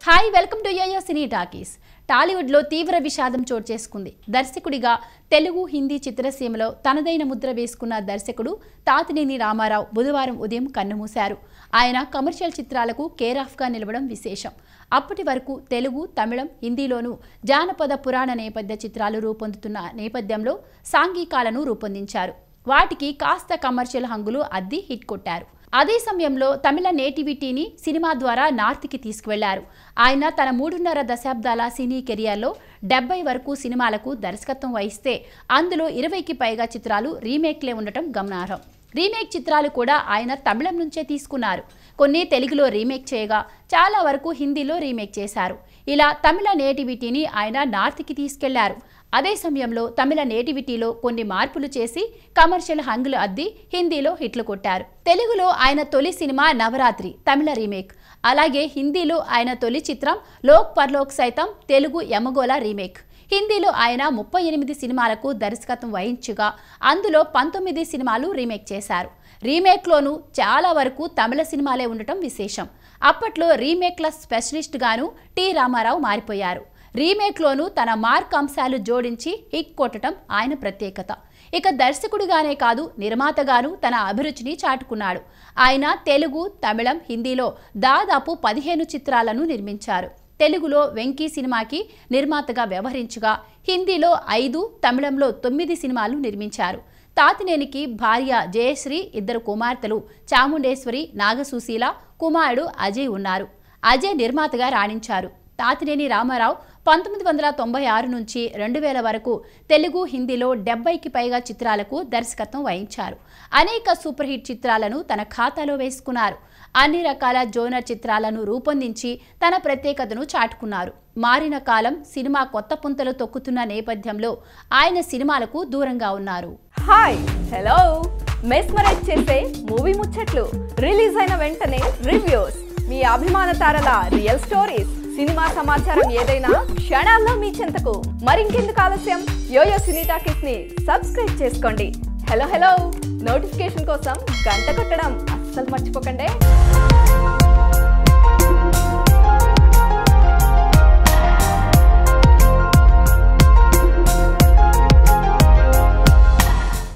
hi welcome to YoYo Cine Talkies టాలీవుడ్లో తీవ్ర విషాదం చోటు చేసుకుంది దర్శకుడిగా తెలుగు హిందీ చిత్రసీమలో తనదైన ముద్ర వేసుకున్న దర్శకుడు తాతినేని రామారావు బుధవారం ఉదయం కన్నుమూశారు ఆయన కమర్షియల్ చిత్రాలకు కేర్ ఆఫ్గా నిలవడం విశేషం అప్పటి వరకు తెలుగు తమిళం హిందీలోనూ జానపద పురాణ నేపథ్య చిత్రాలు రూపొందుతున్న నేపథ్యంలో సాంఘికాలను రూపొందించారు వాటికి కాస్త కమర్షియల్ హంగులు అద్ది హిట్ కొట్టారు అదే సమయంలో తమిళ నేటివిటీని సినిమా ద్వారా నార్త్కి తీసుకువెళ్లారు ఆయన తన మూడున్నర దశాబ్దాల సినీ కెరియర్లో డెబ్బై వరకు సినిమాలకు దర్శకత్వం వహిస్తే అందులో ఇరవైకి పైగా చిత్రాలు రీమేక్లే ఉండటం గమనార్హం రీమేక్ చిత్రాలు కూడా ఆయన తమిళం నుంచే తీసుకున్నారు కొన్ని తెలుగులో రీమేక్ చేయగా చాలా వరకు హిందీలో రీమేక్ చేశారు ఇలా తమిళ నేటివిటీని ఆయన నార్త్కి తీసుకెళ్లారు అదే సమయంలో తమిళ నేటివిటీలో కొన్ని మార్పులు చేసి కమర్షియల్ హంగులు అద్ది హిందీలో హిట్లు కొట్టారు తెలుగులో ఆయన తొలి సినిమా నవరాత్రి తమిళ రీమేక్ అలాగే హిందీలో ఆయన తొలి చిత్రం లోక్ పర్లోక్ సైతం తెలుగు యమగోళ రీమేక్ హిందీలో ఆయన ముప్పై ఎనిమిది సినిమాలకు దర్శకత్వం వహించగా అందులో పంతొమ్మిది సినిమాలు రీమేక్ చేశారు రీమేక్లోనూ చాలా వరకు తమిళ సినిమాలే ఉండటం విశేషం అప్పట్లో రీమేక్ల స్పెషలిస్ట్గాను టి రామారావు మారిపోయారు రీమేక్లోనూ తన మార్క్ అంశాలు జోడించి హిట్ కొట్టడం ఆయన ప్రత్యేకత ఇక దర్శకుడిగానే కాదు నిర్మాతగాను తన అభిరుచిని చాటుకున్నాడు ఆయన తెలుగు తమిళం హిందీలో దాదాపు పదిహేను చిత్రాలను నిర్మించారు తెలుగులో వెంకీ సినిమాకి నిర్మాతగా వ్యవహరించగా హిందీలో ఐదు తమిళంలో తొమ్మిది సినిమాలు నిర్మించారు తాతినేనికి భార్య జయశ్రీ ఇద్దరు కుమార్తెలు చాముండేశ్వరి నాగసుశీల కుమారుడు అజయ్ ఉన్నారు అజయ్ నిర్మాతగా రాణించారు తాతినేని రామారావు పంతొమ్మిది వందల తొంభై ఆరు నుంచి రెండు వేల వరకు తెలుగు హిందీలో డెబ్బైకి పైగా చిత్రాలకు దర్శకత్వం వహించారు అనేక సూపర్ హిట్ చిత్రాలను తన ఖాతాలో వేసుకున్నారు అన్ని రకాల జోనర్ చిత్రాలను రూపొందించి తన ప్రత్యేకతను చాటుకున్నారు మారిన కాలం సినిమా కొత్త పుంతలు తొక్కుతున్న నేపథ్యంలో ఆయన సినిమాలకు దూరంగా ఉన్నారు హాయ్ హలో మెస్మరైజ్ చేసే మూవీ ముచ్చట్లు రిలీజ్ అయిన వెంటనే రివ్యూస్ మీ అభిమాన తారల రియల్ స్టోరీస్ సినిమా సమాచారం ఏదైనా క్షణాల్లో మీ చెంతకు మరింకెందుకు ఆలస్యం యోయో సినీ టాకీస్ ని సబ్స్క్రైబ్ చేసుకోండి హలో హలో నోటిఫికేషన్ కోసం గంట కొట్టడం అస్సలు మర్చిపోకండి